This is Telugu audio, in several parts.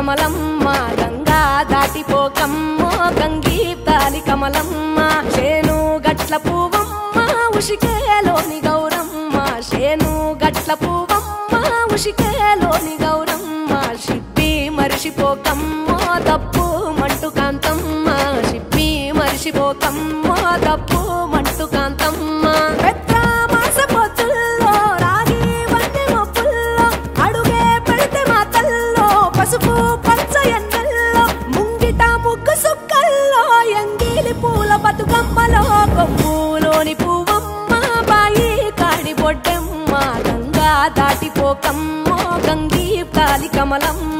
కమలమ్మ గంగా దాటిపోకమ్మో గంగీ తాలి కమలమ్మ శేను గట్ల పువ్వమ్మ ఉషికేలోని గౌరమ్మ శేను గట్ల పువ్వమ్మ ఉషికేలోని గౌరమ్మ షిప్పి మరిషిపోకమ్మో తప్పు మంటు కాంతమ్మ షిప్పి మరిషిపోకమ్మో తప్పు మంటు కాంతమ్మ పెద్ద మాస పొత్తుల్లో రాగి వంటి మొప్పుల్లో అడుగే పెడితే మా తల్లో పసుపు పచ్చ ఎన్నెల్లో ముంగిట ముగ్గు సుక్కల్లో ఎంగిలి పూల బతుకమ్మలో కొమ్ములోని పువ్వమ్మ బాయి కాడి బొడ్డెమ్మ గంగా దాటిపోకమ్మో గంగీ కాలి కమలమ్మ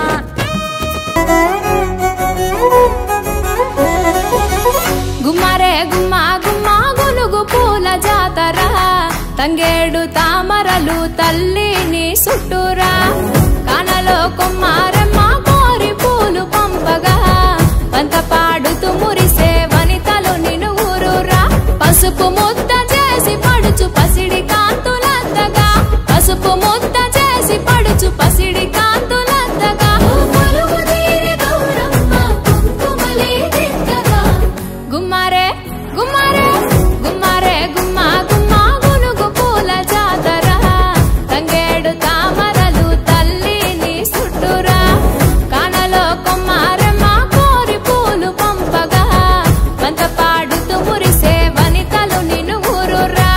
గుమ్మరే గుమ్మ గుమ్మ గునుగు పూల జాతర తంగేడు తామరలు తల్లిని సుట్టురా కానలో కుమ్మారమ్మ కోరి పూలు పంపగా పంత పాడుతూ మురిసే వనితలు నిన్ను ఊరురా పసుపు ముద్ద చేసి పడుచు పసిడి కాంతులద్దగా పసుపు ముద్ద చేసి పడుచు పసిడి కాంతులద్దగా కొలువు తీరి గౌరమ్మ కుంకుమలే దిద్దగా గుమ్మారే గుమ్మారే గుమ్మారే గుమ్మ గుమ్మ గునుగు పూల జాతర తంగేడు తామరలు తల్లిని సుట్టురా కానలో కొమ్మారమ్మ కోరి పూలు పంపగా వంత పాడుతూ మురిసే వనితలు నిన్ను ఊరురా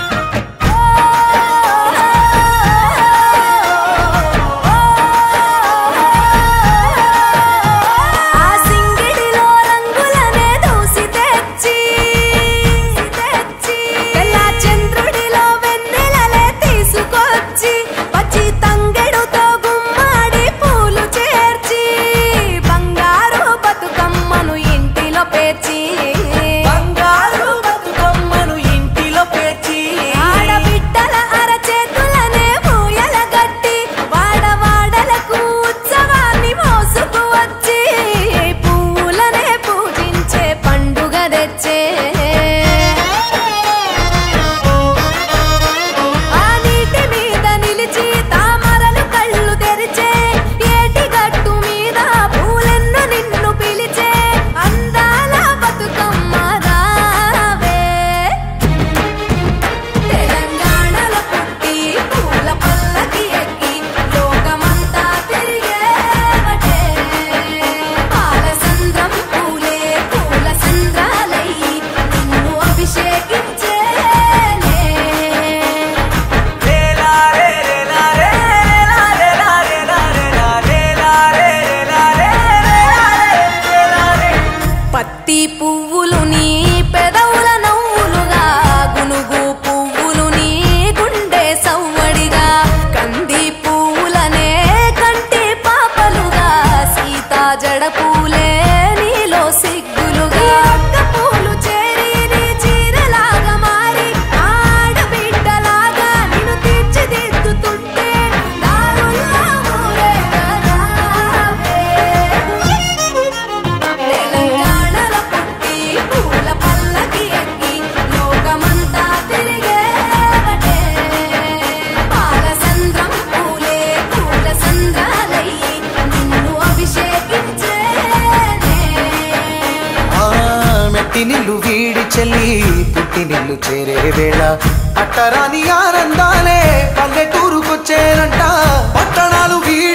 ఆ సింగిడిలో రంగులనే దూసి తెచ్చి తెచ్చి తెల్ల చంద్రుడిలో వెన్నెలలే తీసుకొచ్చి పచ్చి తంగెడుతో గుమ్మాడి పూలు చేర్చి బంగారు బతుకమ్మను ఇంటిలో పేర్చి బంగారు బతుకమ్మను ఇంటిలో పేర్చి ఆడబిడ్డల అరచేతులనే పూయల గట్టి వాడవాడలకు ఉత్సవాన్ని మోసుకు వచ్చి పూలనే పూజించే పండుగ తెచ్చే ఆ నీటి మీద నిలిచి తామరలు కళ్ళు తెరిచే ఏటి గట్టు మీద పూలెన్ను నిన్ను పిలిచే అందాల బతుకమ్మ రావే తెలంగాణలో పుట్టి పూల పల్లకి ఎక్కి లోకమంతా తిరిగేవటే పాల సంద్రం పూలే పూల సంద్రాలయ్యి నిన్ను అభిషేకించేనే రేలారే రేలారే రేలారే రేలారే రేలారే రేలారే రేలారే పత్తి పువ్వులు నీ పెదవుల నవ్వులుగా గునుగు పువ్వులు నీ గుండె సవ్వడిగా కంది పువ్వులనే కంటి పాపలుగా సీతా జడ పూలే నీలో సిగ్గులుగా ఒక్క పూలు చేరి నీ చీరలాగా మారి ఆడబిడ్డలాగా నిన్ను తీర్చిదిద్దుతుంటే దారుల్లా తెలంగాణలో పుట్టి పూల పల్లకి ఎక్కి లోకమంతా తిరిగేవటే పాల సంద్రం పూలే పూల సంద్రాలయ్యి నిన్ను అభిషేకించేనే ఆ మెట్టి నిల్లు వీడి చెల్లి పుట్టి నిల్లు చేరే వేళ అట్టరాని ఆనందాలే పల్లెటూరుకొచ్చేనంట పట్టణాలు వీడి